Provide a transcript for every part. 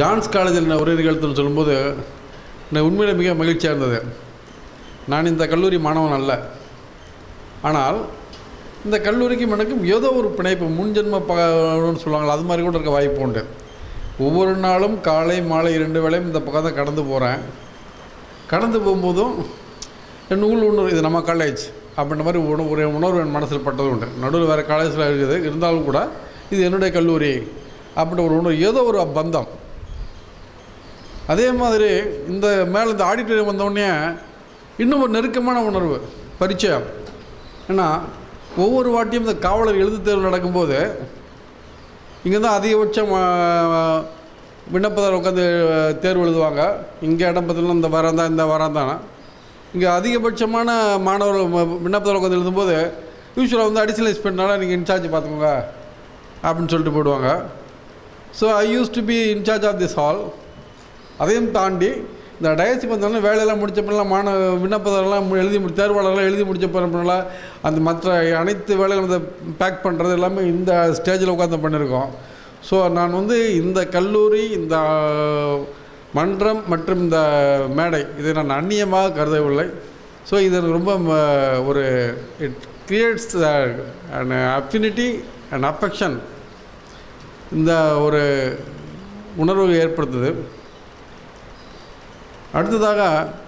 John's காலேஜில் நான் உரை நிகழ்த்துன்னு சொல்லும்போது நான் உண்மையிலே மிக மகிழ்ச்சியாக இருந்தது நான் இந்த கல்லூரி மாணவன் அல்ல ஆனால் இந்த கல்லூரிக்கும் எனக்கும் ஏதோ ஒரு பிணைப்பு முன்ஜென்ம பகன்னு சொல்லுவாங்களா அது மாதிரி கூட இருக்க வாய்ப்பு உண்டு ஒவ்வொரு நாளும் காலை மாலை இரண்டு வேளையும் இந்த பக்கம் தான் கடந்து போகிறேன் கடந்து போகும்போதும் என் நூல் உணர்வு இது நம்ம காலேஜ் அப்படின்ற மாதிரி உண ஒரு உணர்வு என் மனசில் பட்டது உண்டு நடுவில் வேறு காலேஜில் இருக்குது இருந்தாலும் கூட இது என்னுடைய கல்லூரி அப்படின்ற ஒரு உணர்வு ஏதோ ஒரு பந்தம் அதே மாதிரி இந்த மேலே இந்த ஆடிட்டோரியம் வந்தோடனே இன்னும் ஒரு நெருக்கமான உணர்வு பரிச்சயம் ஏன்னா ஒவ்வொரு வாட்டியும் இந்த காவலர் எழுத்து தேர்வு நடக்கும்போது இங்கே தான் அதிகபட்சம் ஆ, விண்ணப்பதாரர் உட்காந்து தேர்வு எழுதுவாங்க இங்கே இடம் பார்த்தீங்கன்னா இந்த வாரம் தான் இந்த வாரம் தான் இங்கே அதிகபட்சமான மாணவர்கள் ம- விண்ணப்பதாரர் உட்காந்து எழுதும்போது யூஸ்வலாக வந்து அடிஷனல் பண்ணால நீங்கள் இன்சார்ஜ் பார்த்துக்கோங்க அப்படின்னு சொல்லிட்டு போயிடுவாங்க so I use to be in charge of this hall அதையும் தாண்டி இந்த டயஸுக்கு வந்தோடனே வேலையெல்லாம் முடிச்ச பிறலாம் மாணவ விண்ணப்பதாரெல்லாம் மு- எழுதி முடி தேர்வாளர்லாம் எழுதி முடிச்ச பிறகுனால அந்த மற்ற அனைத்து வேலைகளும் இந்த பேக் பண்ணுறது எல்லாமே இந்த ஸ்டேஜில் உட்காந்து பண்ணியிருக்கோம் ஸோ நான் வந்து இந்த கல்லூரி இந்த மன்றம் மற்றும் இந்த மேடை இதை நான் அந்நியமாக கருதவில்லை ஸோ இது எனக்கு ரொம்ப ம- ஒரு it creates an affinity and affection இந்த ஒரு உணர்வு ஏற்படுத்துது அடுத்ததாக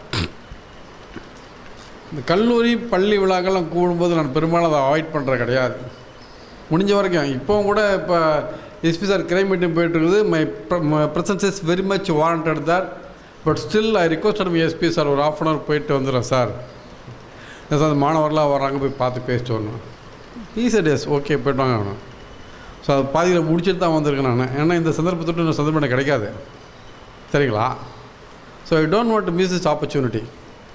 இந்த கல்லூரி பள்ளி விழாக்கள்லாம் கூடும்போது நான் பெரும்பாலும் அதை அவாய்ட் பண்ணுறது கிடையாது முடிஞ்ச வரைக்கும் இப்போவும் கூட இப்போ எஸ்பி சார் கிரைம் மீட்டிங் போயிட்டுருக்குது my presence is very much warranted there but still I request me SP sir ஒரு ஆஃப் அன் ஹவர் போயிட்டு வந்துடுறேன் சார் சார் அந்த மாணவர்லாம் வராங்க போய் பார்த்து பேசிட்டு வரணும் ஈஸி டேஸ் ஓகே போயிட்டு வாங்க வேணும் ஸோ அது பாதியில் முடிச்சுட்டு தான் வந்திருக்கேன் நான் ஏன்னா இந்த சந்தர்ப்பத்தோடு இந்த சந்தர்ப்பம் எனக்கு கிடைக்காது சரிங்களா so I don't want to miss this opportunity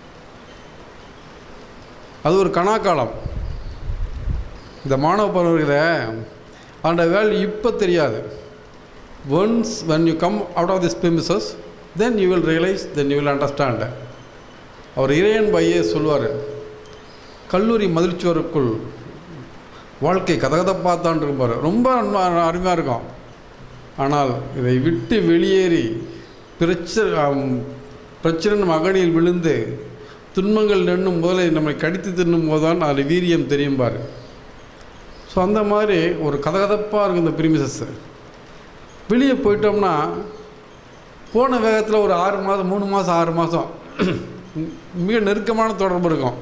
அது ஒரு கணாக்காலம் இந்த மாணவ பருவம் இருக்குதே அந்த வேல்யூ இப்போ தெரியாது once when you come out of this premises then you will realise then you will understand அவர் இறையன் பையே சொல்லுவார் கல்லூரி மதிர்ச்சுவருக்குள் வாழ்க்கை கதகதப்பாத்தான் இருப்பார் ரொம்ப அருமையாக இருக்கும் ஆனால் இதை விட்டு வெளியேறி பிரச்சனை பிரச்சனை மகனில் விழுந்து துன்பங்கள் எண்ணும் முதலை நம்மை கடித்து தின்னும் போது தான் அதில் வீரியம் தெரியும் பாரு ஸோ அந்த மாதிரி ஒரு கதகதப்பாக இருக்கும் இந்த பிரிமிசஸ் வெளியே போயிட்டோம்னா போன வேகத்தில் ஒரு ஆறு மாதம் மூணு மாதம் ஆறு மாதம் மிக நெருக்கமான தொடர்பு இருக்கும்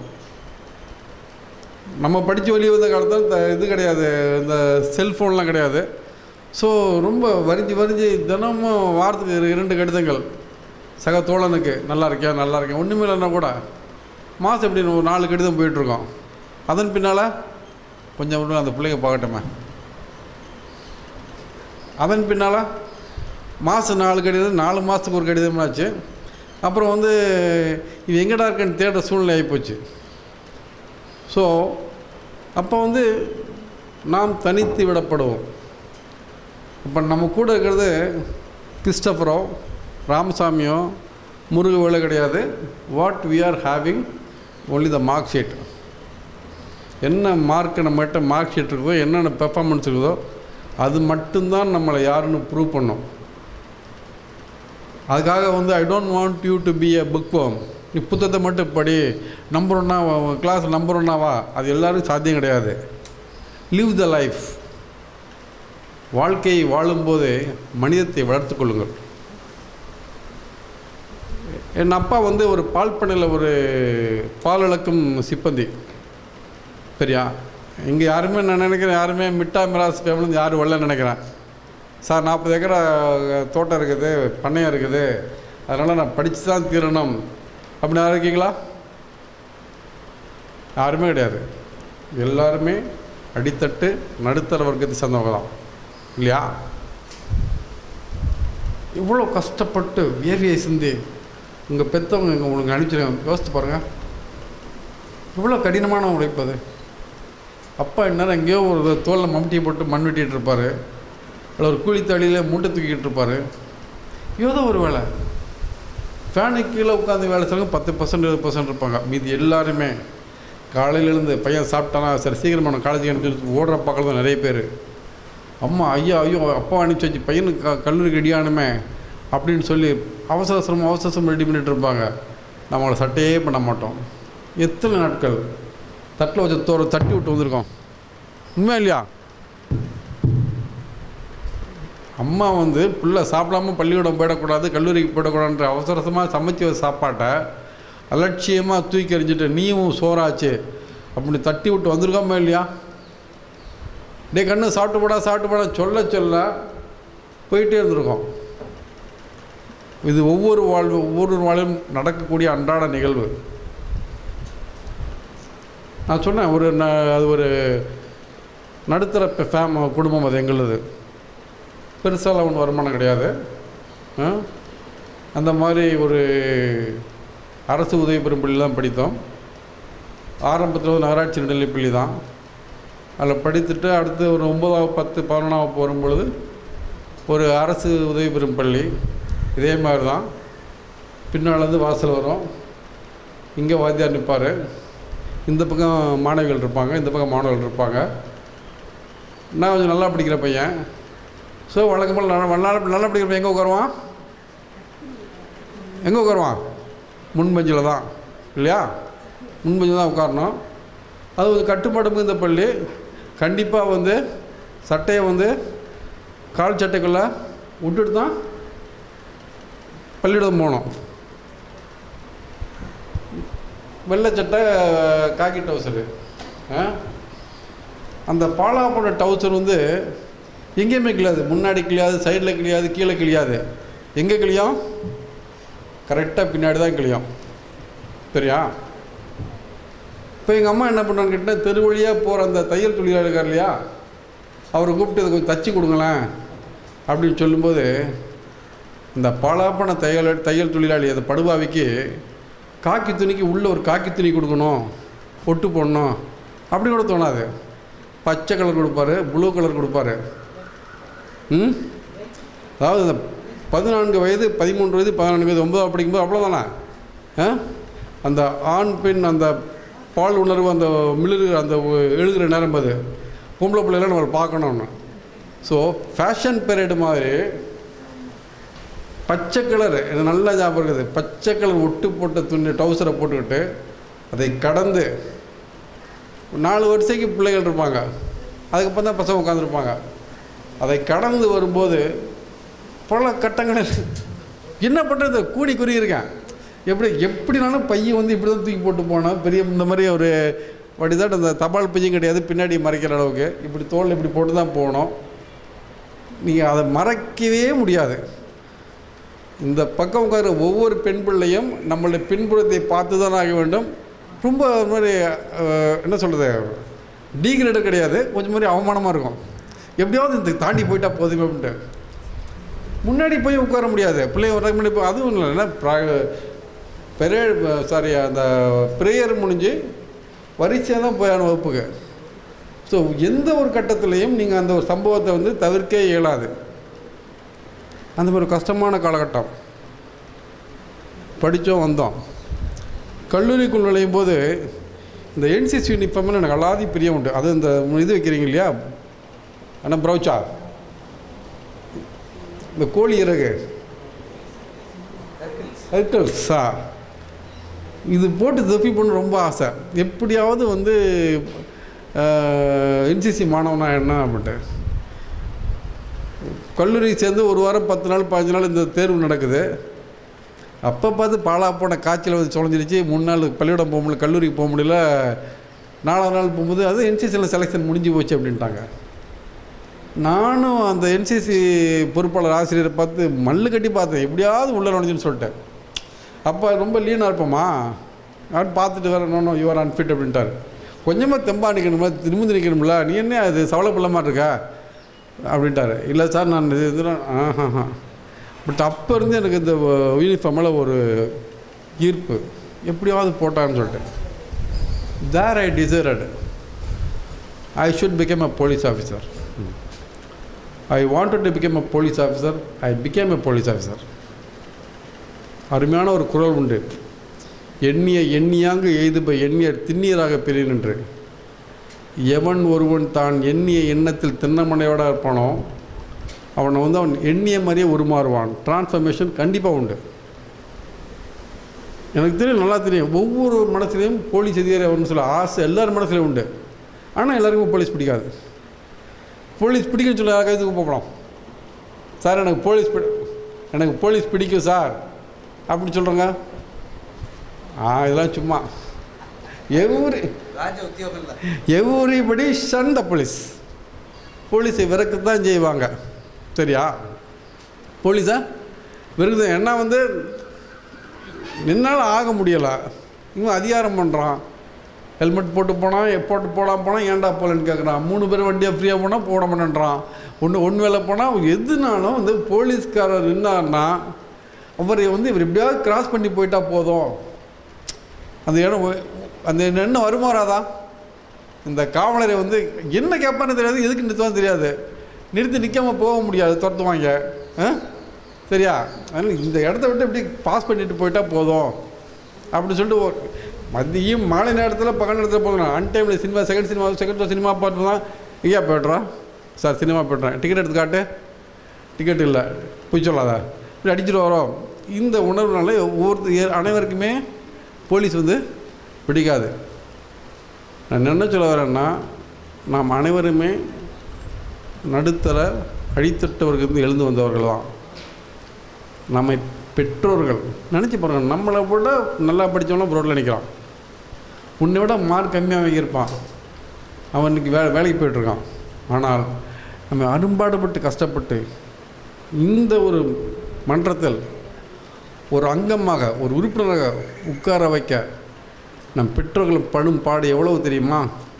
நம்ம படித்து வெளியே வந்த காலத்தில் இந்த இது கிடையாது இந்த செல்ஃபோன்லாம் கிடையாது ஸோ ரொம்ப வரிஞ்சு வரிஞ்சு தினமும் வாரத்துக்கு இரு- இரண்டு கடிதங்கள் சக தோழனுக்கு நல்லா இருக்கியா நல்லா இருக்கேன் ஒன்றுமே இல்லைன்னா கூட மாதம் எப்படி ஒரு நாலு கடிதம் போயிட்டுருக்கோம் அதன் பின்னால் கொஞ்சம் விட்டு அந்த பிள்ளைங்க பார்க்கட்டுமே அதன் பின்னால் மாதம் நாலு கடிதம் நாலு மாதத்துக்கு ஒரு கடிதமாச்சு அப்புறம் வந்து இது எங்கடா இருக்குன்னு தேடுற சூழ்நிலை ஆகிப்போச்சு ஸோ அப்போ வந்து நாம் தனித்து விடப்படுவோம் இப்போ நம்ம கூட இருக்கிறது கிறிஸ்டபரோ ராமசாமியோ முருகவேலோ கிடையாது what we are having only the mark sheet என்ன மார்க் நம்மகிட்ட மார்க் ஷீட் இருக்குதோ என்னென்ன பெர்ஃபார்மன்ஸ் இருக்குதோ அது மட்டும்தான் நம்மளை யாருன்னு ப்ரூவ் பண்ணும் அதுக்காக வந்து I don't want you to be a book form நீ புத்தகத்தை மட்டும் படி நம்பர் ஒன்னா கிளாஸ் நம்பர் ஒன்னாவா அது எல்லாரும் சாத்தியம் கிடையாது லிவ் த லைஃப் வாழ்க்கையை வாழும்போது மனிதத்தை வளர்த்துக் கொள்ளுங்கள் என் அப்பா வந்து ஒரு பால் பண்ணையில் ஒரு பால் இழக்கும் சிப்பந்தி சரியா இங்கே யாருமே நான் நினைக்கிறேன் யாருமே மிட்டா மிராஸ் ஃபேமிலி யாரும் வரல நினைக்கிறேன் சார் நாற்பது ஏக்கரா தோட்டம் இருக்குது பண்ணையம் இருக்குது அதனால் நான் படித்து தான் தீரணும் அப்படின்னு யாரும் இருக்கீங்களா யாருமே கிடையாது எல்லாருமே அடித்தட்டு நடுத்தர வர்க்கத்தை சேர்ந்தவங்க தான் இல்லையா இவ்வளோ கஷ்டப்பட்டு வேர்வையை சிந்தி உங்கள் பெற்றவங்க இங்கே உங்களுக்கு அனுப்பிச்சிருக்காங்க யோசித்து பாருங்கள் இவ்வளோ கடினமான உழைப்பு அது அப்பா இந்நேரம் எங்கேயோ ஒரு தோலில் மம்டியை போட்டு மண் வெட்டிகிட்டு இருப்பார் இல்லை ஒரு கூலித்தாளியில் மூட்டை தூக்கிட்டு இருப்பார் ஏதோ ஒரு வேலை ஃபேனுக்கு கீழே உட்காந்து வேலை செய்யறவங்க பத்து பர்சன்ட் இருபது பர்சன்ட் இருப்பாங்க மீதி எல்லாருமே காலையில எழுந்து பையன் சாப்பிட்டானா சரி சீக்கிரம் நான் காலேஜுக்கு அனுப்பிச்சு ஓடுற பக்கம் நிறைய பேர் அம்மா ஐயா ஐயோ அப்பா அனுப்பிச்சு வச்சு பையனுக்கு க- கல்லூரிக்கு ரெடியானுமே அப்படின்னு சொல்லி அவசர அவசரம் அவசர அவசரம் ரெடி பண்ணிட்டு இருப்பாங்க நம்மளை சட்டையே பண்ண மாட்டோம் எத்தனை நாட்கள் தட்டில் வச்ச தோற தட்டி விட்டு வந்திருக்கோம் உண்மையா இல்லையா அம்மா வந்து பிள்ளை சாப்பிடாம பள்ளிக்கூடம் போயிடக்கூடாது கல்லூரிக்கு போயிடக்கூடாதுன்ற அவசர அவசரமாக சமைச்ச ஒரு சாப்பாட்டை அலட்சியமாக தூக்கி எறிஞ்சிட்டு நீயும் சோறாச்சு அப்படி தட்டி விட்டு வந்திருக்காம இல்லையா டே கண்ணு சாப்பிட்டு போடா சாப்பிட்டு போடா சொல்ல சொல்ல போயிட்டே இருந்திருக்கோம் இது ஒவ்வொரு வாழ்வு ஒவ்வொரு வாழ்வும் நடக்கக்கூடிய அன்றாட நிகழ்வு நான் சொன்னேன் ஒரு ந அது ஒரு நடுத்தர பெ- ஃபேம் குடும்பம் அது எங்களுது பெருசாலாம் ஒன்றும் வருமானம் கிடையாது ஆ? அந்த மாதிரி ஒரு அரசு உதவி பெறும் பள்ளி தான் படித்தோம் ஆரம்பத்தில் வந்து நகராட்சி நடுநிலைப் பள்ளி தான் அதில் படித்துட்டு அடுத்து ஒரு ஒன்பதாவது பத்து பதினொன்றாவது போகும் பொழுது ஒரு அரசு உதவி பெறும் பள்ளி இதே மாதிரி தான் பின்னால் வந்து வாசல் வரும் இங்கே வாத்தியார் நிற்பார் இந்த பக்கம் மாணவிகள் இருப்பாங்க இந்த பக்கம் மாணவர்கள் இருப்பாங்க நான் கொஞ்சம் நல்லா படிக்கிற பையன் ஸோ வழக்கம் போல் நல்லா நல்லா நல்லா படிக்கிற பையன் எங்கே உட்காருவான் எங்கே உட்காருவான் முன்பஞ்சில் தான் இல்லையா முன்பஞ்சில் தான் உட்காரணும் அது ஒரு கட்டுப்பாடு மிகுந்த பள்ளி கண்டிப்பாக வந்து சட்டையை வந்து கால் சட்டைக்குள்ளே விட்டுட்டு தான் பள்ளியிடம் போகணும் வெள்ளை சட்டை காக்கி டவுசரு ஆ? அந்த பாலா போன டவுசர் வந்து எங்கேயுமே கிளியாது முன்னாடி கிளியாது சைடில் கிளியாது கீழே கிளியாது எங்கே கிளியும் கரெக்டாக பின்னாடி தான் கிளியும் சரியா இப்போ எங்கள் அம்மா என்ன பண்ணுறான்னு கேட்டால் தெரு வழியாக போகிற அந்த தையல் தொழிலாளர் இருக்கார் இல்லையா அவரை கூப்பிட்டு இதை கொஞ்சம் தச்சு கொடுங்களேன் அப்படின்னு சொல்லும்போது இந்த பாலாப்பன தையல் தையல் தொழிலாளி அந்த படுபாவிக்கு காக்கி துணிக்கு உள்ளே ஒரு காக்கி துணி கொடுக்கணும் பொட்டு போடணும் அப்படி கூட தோணாது பச்சை கலர் கொடுப்பாரு ப்ளூ கலர் கொடுப்பாரு ம் அதாவது இந்த பதினான்கு வயது பதிமூன்று வயது பதினான்கு வயது ஒன்பதாவது படிக்கும்போது அவ்வளோதானே ஆ அந்த ஆண் பெண் அந்த பால் உணர்வு அந்த மிளகு அந்த ஒ- எழுகிற நேரம் அது பொம்பளை பிள்ளைலாம் நம்ம பார்க்கணும்னு ஸோ ஃபேஷன் பீரியட் மாதிரி பச்சை கலர் எனக்கு நல்லா ஞாபகம் இருக்குது பச்சை கலர் ஒட்டு போட்ட துணி டவுசரை போட்டுக்கிட்டு அதை கடந்து நாலு வரிசைக்கு பிள்ளைகள் இருப்பாங்க அதுக்கப்புறம் தான் பசங்க உட்காந்துருப்பாங்க அதை கடந்து வரும்போது பல கட்டங்களில் என்ன பண்ணுறது கூடி குறி இருக்கேன் எப்படி எப்படினாலும் பையன் வந்து இப்படி தான் தூக்கி போட்டு போனோம் பெரிய இந்த மாதிரி ஒரு வடிதாட்டு அந்த தபால் பையும் கிடையாது பின்னாடி மறைக்கிற அளவுக்கு இப்படி தோல் இப்படி போட்டு தான் போகணும் நீங்கள் அதை மறைக்கவே முடியாது இந்த பக்கம் உட்கார ஒவ்வொரு பெண் பிள்ளையும் நம்மளுடைய பின்புறத்தை பார்த்து தான் ஆக வேண்டும் ரொம்ப ஒரு மாதிரி அஹ், என்ன சொல்கிறது டீக்ரேடர் கிடையாது கொஞ்சம் மாதிரி அவமானமாக இருக்கும் எப்படியாவது இந்த தாண்டி போயிட்டா போதுமே அப்படின்ட்டு முன்னாடி போய் உட்கார முடியாது பிள்ளைய வர முன்னாடி போய் அதுவும் இல்லைன்னா பெரிய சாரி அந்த ப்ரேயர் முடிஞ்சு வரிசையாக தான் போயான வகுப்புக்கு ஸோ எந்த ஒரு கட்டத்துலேயும் நீங்கள் அந்த ஒரு சம்பவத்தை வந்து தவிர்க்கவே இயலாது அந்த மாதிரி ஒரு கஷ்டமான காலகட்டம் படித்தோம் வந்தோம் கல்லூரிக்குள் நுழையும் போது இந்த என்சிசி யூனிஃபார்மில் எனக்கு அலாதி பிரியம் உண்டு அது இந்த இது வைக்கிறீங்க இல்லையா ஆனால் ப்ரௌச்சா இந்த கோழி இறகு ஹெர்கல்ஸா இது போட்டு தப்பி பண்ண ரொம்ப ஆசை எப்படியாவது வந்து என்சிசி மாணவனா என்ன அப்படின்ட்டு கல்லூரி சேர்ந்து ஒரு வாரம் பத்து நாள் பதினஞ்சு நாள் இந்த தேர்வு நடக்குது அப்போ பார்த்து பாலா போன காய்ச்சல் வந்து சுழஞ்சிருச்சு மூணு நாள் பள்ளிக்கூடம் போக முடியல கல்லூரிக்கு போக முடியல நாலாவது நாள் போகும்போது அது என்சிசியில் செலெக்ஷன் முடிஞ்சு போச்சு அப்படின்ட்டாங்க நானும் அந்த என்சிசி பொறுப்பாளர் ஆசிரியரை பார்த்து மல்லு கட்டி பார்த்தேன் எப்படியாவது உள்ள நுழைஞ்சுன்னு சொல்லிட்டேன் அப்போ ரொம்ப லீனாக இருப்போமா அப்படின்னு பார்த்துட்டு வேற நோ யுவர் அன்ஃபிட் அப்படின்ட்டார் கொஞ்சமாக தெம்பா நிற்கணுமா நிமிந்து நிற்கணும்ல நீ என்ன அது சவள பிள்ளமா இருக்கா அப்படின்ட்டாரு இல்லை சார் நான் இது இதெல்லாம் ஆஹா பட் அப்போ இருந்து எனக்கு இந்த யூனிஃபார்மில் ஒரு ஈர்ப்பு எப்படியாவது போட்டான்னு சொல்லிட்டு there I desired I should become a police officer I wanted to become a police officer I became a police officer அருமையான ஒரு குரல் உண்டு எண்ணிய எண்ணியாங்கு எய்துப எண்ணிய திண்ணீராக பிரின் என்று எவன் ஒருவன் தான் எண்ணிய எண்ணத்தில் திண்ணமனையோட இருப்பானோ அவனை வந்து அவன் எண்ணிய மாதிரியே உருமாறுவான் டிரான்ஸ்ஃபர்மேஷன் கண்டிப்பாக உண்டு எனக்கு தெரியும் நல்லா தெரியும் ஒவ்வொரு மனசுலையும் போலீஸ் அதிகாரி அவர்னு சொல்ல ஆசை எல்லார் மனசுலையும் உண்டு ஆனால் எல்லாருக்கும் போலீஸ் பிடிக்காது போலீஸ் பிடிக்கும்னு சொல்ல யாருக்காவது கூப்பிடலாம் சார் எனக்கு போலீஸ் பிடி எனக்கு போலீஸ் பிடிக்கும் சார் அப்படி சொல்கிறேங்க ஆ இதெல்லாம் சும்மா எவ்ரி ராஜ உத்தியோகம் இல்லை எவ்ரிபடி ஷன் த போலீஸ் போலீஸை விறக்கத்தான் செய்வாங்க சரியா போலீஸா விருது என்ன வந்து நின்னால் ஆக முடியலை இவன் அதிகாரம் பண்ணுறான் ஹெல்மெட் போட்டு போனால் போட்டு போடாம போனால் ஏன்டா போகலன்னு கேட்குறான் மூணு பேர் வண்டியை ஃப்ரீயாக போனால் போட மாட்டேன்றான் ஒன்று ஒன்று வேலை போனால் எதுனாலும் வந்து போலீஸ்காரர் நின்னார்னா அவரை வந்து இவர் எப்படியாவது கிராஸ் பண்ணி போயிட்டா போதும் அந்த இடம் ஒ- அந்த எண்ணம் வருமா வராதா இந்த காவலரை வந்து என்ன கேட்பான்னு தெரியாது எதுக்கு நிறுத்துவான்னு தெரியாது நிறுத்தி நிற்காம போக முடியாது துரத்துவாங்க ஆ சரியா அதனால் இந்த இடத்த விட்டு இப்படி பாஸ் பண்ணிட்டு போயிட்டா போதும் அப்படின்னு சொல்லிட்டு ஒரு மதியம் மாலை நேரத்தில் பகல் நேரத்தில் போகணும் அன் டைமில் cinema second cinema second show cinema பார்த்து தான் ஐயா போய்ட்றான் சார் சினிமா போய்ட்றேன் டிக்கெட் எடுத்து காட்டு டிக்கெட் இல்லை போய் சொல்லாத இப்படி அடிச்சுட்டு வரோம் இந்த உணர்வுனால ஒவ்வொரு அனைவருக்குமே போலீஸ் வந்து பிடிக்காது நான் என்ன சொல்ல வரேன்னா நாம் அனைவருமே நடுத்தர அடித்தட்டவர்களுக்கு எழுந்து வந்தவர்கள் தான் நம்மை பெற்றோர்கள் நினச்சி பாருங்க நம்மளை விட நல்லா படித்தவனா ரோட்டில் நிற்கிறான் உன்னை விட மார்க் கம்மியாக வாங்கியிருப்பான் அவன் இன்னைக்கு வே வேலைக்கு போயிட்டுருக்கான் ஆனால் நம்ம அரும்பாடுபட்டு கஷ்டப்பட்டு இந்த ஒரு மன்றத்தில் ஒரு அங்கமாக ஒரு உறுப்பினராக உட்கார வைக்க நம் பெற்றோர்கள் படும் பாடு எவ்வளவு தெரியுமா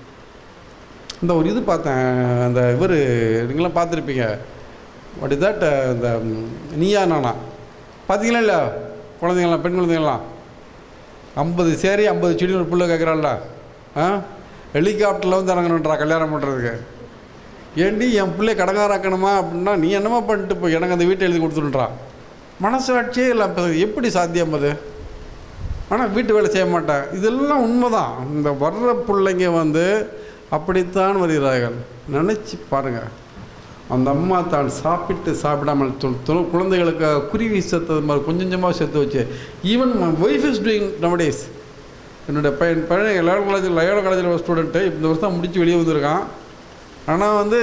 இந்த ஒரு இது பார்த்தேன் அந்த இவர் நீங்களாம் பார்த்துருப்பீங்க வாட் இஸ் தட் இந்த ம், நீயா நானா பார்த்தீங்களா இல்லை குழந்தைங்களாம் பெண் குழந்தைங்களாம் ஐம்பது சேரி ஐம்பது செடி ஒரு புள்ள கேட்குறாள்ல ஆ ஹெலிகாப்டரில் வந்து இறங்கணுன்றா கல்யாணம் பண்ணுறதுக்கு ஏண்டி என் பிள்ளை கடங்காராக்கணுமா அப்படின்னா நீ என்னமா பண்ணிட்டு போய் எனக்கு அந்த வீட்டை எழுதி கொடுத்துருன்றா மனசாட்சியே இல்லை அப்ப எப்படி சாத்தியம் அது ஆனால் வீட்டு வேலை செய்ய மாட்டேன் இதெல்லாம் உண்மைதான் இந்த வர்ற பிள்ளைங்க வந்து அப்படித்தான் வருகிறார்கள் நினச்சி பாருங்கள் அந்த அம்மா தான் சாப்பிட்டு சாப்பிடாமல் தொ- தொ- குழந்தைகளுக்கு குருவி சேர்த்தது மாதிரி கொஞ்சம் கொஞ்சமாக சேர்த்து வச்சு even my wife is doing nowadays என்னுடைய பையன் பையன் லயோலா காலேஜில் லயோலா காலேஜில் ஒரு ஸ்டூடெண்ட்டு இந்த வருஷம் முடித்து வெளியே வந்திருக்கான் ஆனால் வந்து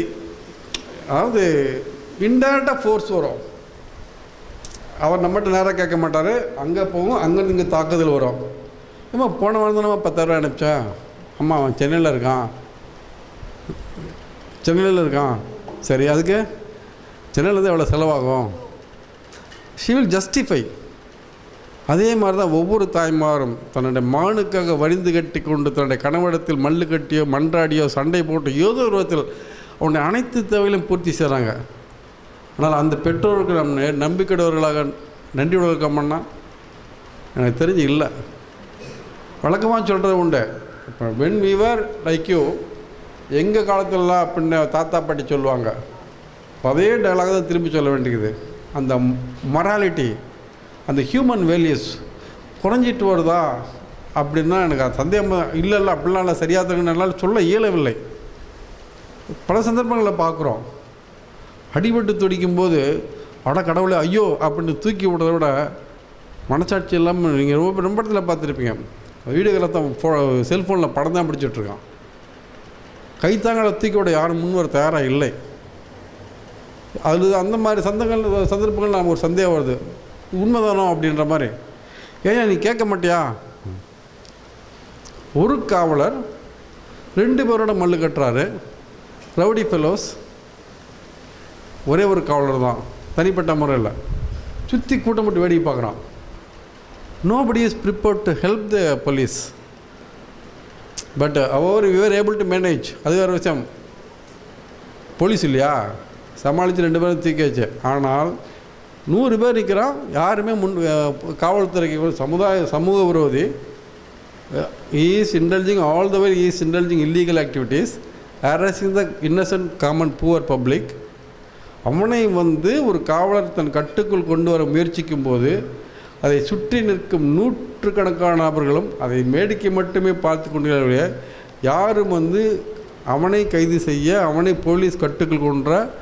அதாவது இன்டேரக்டாக ஃபோர்ஸ் வரும் அவர் நம்மகிட்ட நேராக கேட்க மாட்டார் அங்கே போகும் அங்கேருந்து இங்கே தாக்குதல் வரும் ஏம்மா போன வாரம் தானே பத்தாயிரரூவா அனுப்பிச்சேன் அம்மா அவன் சென்னையில் இருக்கான் சென்னையில் இருக்கான் சரி அதுக்கு சென்னையிலேருந்து எவ்வளோ செலவாகும் ஷி வில் ஜஸ்டிஃபை அதே மாதிரி தான் ஒவ்வொரு தாய்மாரும் தன்னுடைய மானுக்காக வரிந்து கட்டி கொண்டு தன்னுடைய கணவரிடத்தில் மல்லு கட்டியோ மன்றாடியோ சண்டை போட்டு ஏதோ ஒரு விதத்தில் அவனுடைய அனைத்து தேவைகளையும் பூர்த்தி செய்கிறாங்க ஆனால் அந்த பெற்றோருக்கு நம் நே- நம்பிக்கையுடையவர்களாக நன்றி இருக்கோம்னா எனக்கு தெரிஞ்சு இல்லை வழக்கமாக சொல்கிறது உண்டு இப்போ வென் வீவர் லைக் யூ எங்கள் காலத்துலலாம் அப்படின்னு தாத்தா பாட்டி சொல்லுவாங்க அதே டயலாக் தான் திரும்பி சொல்ல வேண்டியது அந்த மொராலிட்டி அந்த ஹியூமன் வேல்யூஸ் குறைஞ்சிட்டு வருதா அப்படின்னா எனக்கு அது சந்தேகம் இல்லை இல்லை அப்படிலாம் இல்லை சரியாக இருக்குன்னு என்னால் சொல்ல இயலவில்லை பல சந்தர்ப்பங்களில் பார்க்குறோம் அடிபட்டு துடிக்கும்போது அட கடவுளே ஐயோ அப்படின்னு தூக்கி விடுறத விட மனசாட்சி இல்லாமல் நீங்கள் ரொம்ப ரொம்ப இடத்துல பார்த்துருப்பீங்க வீடுகளில் தான் ஃபோ செல்ஃபோனில் படம் தான் பிடிச்சிட்ருக்கான் கைத்தாங்களை தூக்கி விட யாரும் முன்வர தயாராக இல்லை அது அந்த மாதிரி சந்தங்கள் சந்தர்ப்பங்கள் நமக்கு ஒரு சந்தேகம் வருது உண்மைதானோ அப்படின்ற மாதிரி ஏன் நீ கேட்க மாட்டியா ஒரு காவலர் ரெண்டு பேரோட மல்லு கட்டுறாரு ரவுடி ஃபெலோஸ் ஒரே ஒரு காவலர் தான் தனிப்பட்ட முறையில் சுற்றி கூட்டம் போட்டு வேடிக்கை பார்க்குறான் nobody is prepared to help the police but அவர் யூஆர் ஏபிள் டு மேனேஜ் அது வேறு விஷயம் போலீஸ் இல்லையா சமாளித்து ரெண்டு பேரும் தூக்கியாச்சு ஆனால் நூறு பேர் நிற்கிறான் யாருமே முன் அஹ், காவல்துறைக்கு சமுதாய சமூக விரோதி is indulging all the way is indulging illegal activities harassing the innocent common poor public அவனை வந்து ஒரு காவலர் தன் கட்டுக்குள் கொண்டு வர முயற்சிக்கும் போது அதை சுற்றி நிற்கும் நூற்றுக்கணக்கான நபர்களும் அதை வேடிக்கை மட்டுமே பார்த்து கொண்டிருக்கிற யாரும் வந்து அவனை கைது செய்ய அவனை போலீஸ் கட்டுக்குள் கொன்ற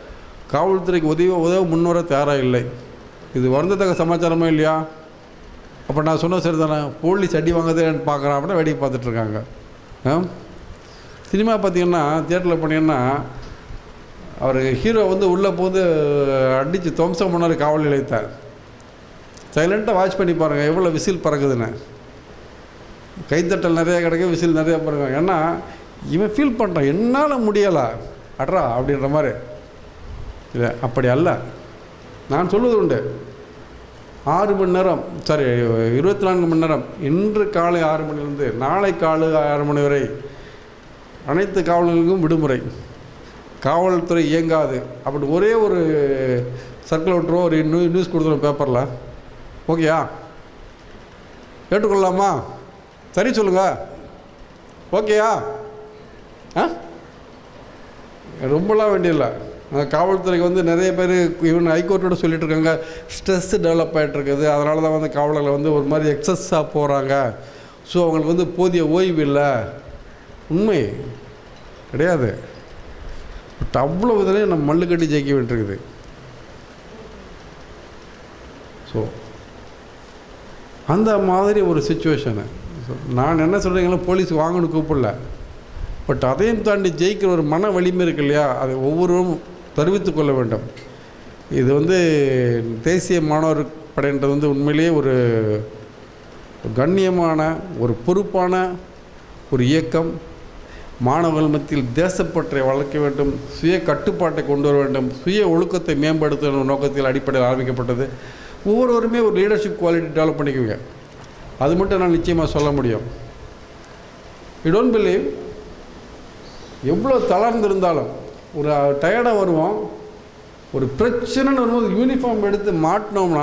காவல்துறைக்கு உதவி உதவ முன்வர தயாராக இல்லை இது வருந்தத்தக்க சமாச்சாரமே இல்லையா அப்போ நான் சொன்ன சரி தானே போலீஸ் அடி வாங்குதேன்னு பார்க்குறான் அப்படின்னா வேடிக்கை பார்த்துட்ருக்காங்க ஆ சினிமா பார்த்தீங்கன்னா தியேட்டரில் போனீங்கன்னா அவர் ஹீரோ வந்து உள்ளே போது அடித்து துவம்சம் பண்ணார் காவல் நிலையத்தை சைலண்ட்டாக வாட்ச் பண்ணி பாருங்கள் எவ்வளோ விசில் பறக்குதுன்னு கைத்தட்டல் நிறையா கிடைக்கும் விசில் நிறையா பறக்கும் ஏன்னா இவன் ஃபீல் பண்ணுறான் என்னால் முடியலை அட்ரா அப்படின்ற மாதிரி இல்லை அப்படி அல்ல நான் சொல்வது உண்டு ஆறு மணி நேரம் சாரி இருபத்தி நான்கு மணி நேரம் இன்று காலை ஆறு மணிலேருந்து நாளை காலை ஆறு மணி வரை அனைத்து காவலர்களுக்கும் விடுமுறை காவல்துறை இயங்காது அப்படி ஒரே ஒரு சர்க்கிள் விட்டுருவோம் ஒரு நியூ நியூஸ் கொடுத்துருவோம் பேப்பரில் ஓகேயா ஏற்றுக்கொள்ளலாமா சரி சொல்லுங்க ஓகேயா ஆ ரொம்பலாம் வேண்டியதில்லை அஹ் காவல்துறைக்கு வந்து நிறைய பேர் ஈவன் ஹைகோர்ட்டோட சொல்லிட்டு இருக்காங்க ஸ்ட்ரெஸ் டெவலப் ஆகிட்டு இருக்குது அதனால தான் வந்து காவலர்கள் வந்து ஒரு மாதிரி எக்ஸஸாக போகிறாங்க ஸோ அவங்களுக்கு வந்து போதிய ஓய்வு இல்லை உண்மை கிடையாது பட் அவ்வளோ இதுலேயும் நம்ம மல்லு கட்டி ஜெயிக்க வேண்டியிருக்குது ஸோ அந்த மாதிரி ஒரு சுச்சுவேஷனு நான் என்ன சொல்கிறீங்களோ போலீஸ் வாங்கன்னு கூப்பிடல பட் அதையும் தாண்டி ஜெயிக்கிற ஒரு மன வலிமை இருக்கு இல்லையா அதை ஒவ்வொருவரும் தெரிவித்து கொள்ள வேண்டும் இது வந்து தேசிய மாணவர் படைன்றது வந்து உண்மையிலேயே ஒரு கண்ணியமான ஒரு பொறுப்பான ஒரு இயக்கம் மாணவர்கள் மத்தியில் தேசப்பற்றை வளர்க்க வேண்டும் சுய கட்டுப்பாட்டை கொண்டு வர வேண்டும் சுய ஒழுக்கத்தை மேம்படுத்தும் நோக்கத்தில் அடிப்படையில் ஆரம்பிக்கப்பட்டது ஒவ்வொருவருமே ஒரு லீடர்ஷிப் குவாலிட்டி டெவலப் பண்ணிக்குங்க அது மட்டும் நான் நிச்சயமாக சொல்ல முடியும் யூ டோன்ட் பிலீவ் எவ்வளோ தளர்ந்திருந்தாலும் ஒரு டயர்டாக வருவோம் ஒரு பிரச்சனைன்னு வரும்போது யூனிஃபார்ம் எடுத்து மாட்டினோம்னா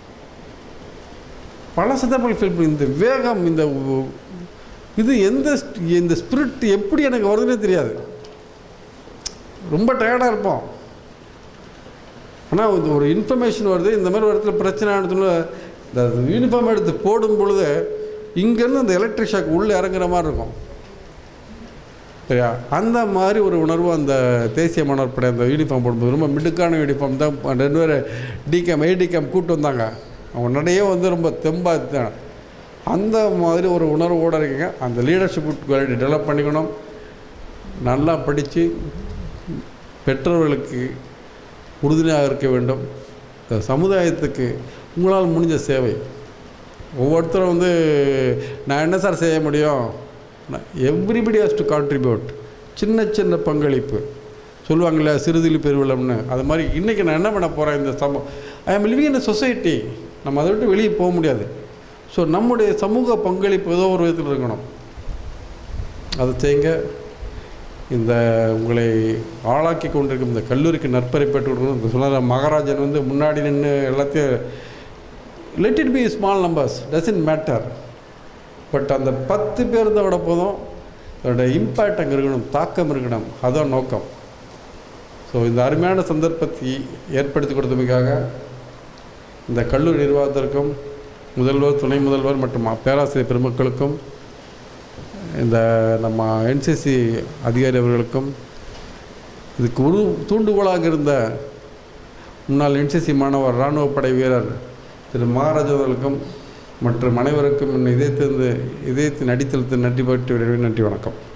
பல சந்தர்ப்பங்கள் ஃபீல் பண்ணி இந்த வேகம் இந்த உ- இது எந்த st- இந்த ஸ்பிரிட் எப்படி எனக்கு வருதுன்னே தெரியாது ரொம்ப டயர்டாக இருப்போம் ஆனால் இது ஒரு இன்ஃபர்மேஷன் வருது இந்த மாதிரி ஒரு இடத்துல பிரச்சனை ஆனதுல இந்த யூனிஃபார்ம் எடுத்து போடும் பொழுது இங்கேருந்து அந்த எலக்ட்ரிக் ஷாக் உள்ளே இறங்குற மாதிரி இருக்கும் சரியா அந்த மாதிரி ஒரு உணர்வு அந்த தேசிய மாணவர் படை அந்த யூனிஃபார்ம் போடும்போது ரொம்ப மிடுக்கான யூனிஃபார்ம் தான் ரெண்டு பேர் டிகேம் ஏடிகேம் கூட்டு வந்தாங்க அவங்க நடையே வந்து ரொம்ப தெம்பாக அந்த மாதிரி ஒரு உணர்வோடு இருக்கீங்க அந்த லீடர்ஷிப் குவாலிட்டி டெவலப் பண்ணிக்கணும் நல்லா படித்து பெற்றோர்களுக்கு உறுதுணையாக இருக்க வேண்டும் இந்த சமுதாயத்துக்கு உங்களால் முடிஞ்ச சேவை ஒவ்வொருத்தரும் வந்து நான் என்ன சார் செய்ய முடியும் எவ்ரிபடி ஹஸ் டு கான்ட்ரிபியூட் சின்ன சின்ன பங்களிப்பு சொல்லுவாங்கள்ல சிறுதில் பெருவிழம்னு அது மாதிரி இன்றைக்கி நான் என்ன பண்ண போகிறேன் இந்த சமூக ஐ ஆம் லிவிங் இன் சொசைட்டி நம்ம அதை விட்டு வெளியே போக முடியாது ஸோ நம்முடைய சமூக பங்களிப்பு ஏதோ ஒரு விதத்தில் இருக்கணும் அதை செய்யுங்க இந்த உங்களை ஆளாக்கி கொண்டிருக்கும் இந்த கல்லூரிக்கு நற்பெறை பெற்று கொடுக்கணும் சொன்னார் மகாராஜன் வந்து முன்னாடி நின்று எல்லாத்தையும் let it be small numbers doesn't matter but அந்த பத்து பேர் தான் விட போதும் அதோட இம்பேக்ட் அங்கே இருக்கணும் தாக்கம் இருக்கணும் அதான் நோக்கம் ஸோ இந்த அருமையான சந்தர்ப்பத்தை ஏற்படுத்தி கொடுத்தமைக்காக இந்த கல்லூரி நிர்வாகத்திற்கும் முதல்வர் துணை முதல்வர் மற்றும் பேராசிரியர் பெருமக்களுக்கும் இந்த நம்ம என்சிசி அதிகாரி அவர்களுக்கும் இதுக்கு ஒரு தூண்டுகோலாக இருந்த முன்னாள் என்சிசி மாணவர் இராணுவ படை வீரர் திரு மகாராஜ் அவர்களுக்கும் மற்றும் அனைவருக்கும் என் இதயத்திலிருந்து இதயத்தின் அடித்தளத்தில் நன்றி பற்றி நன்றி வணக்கம்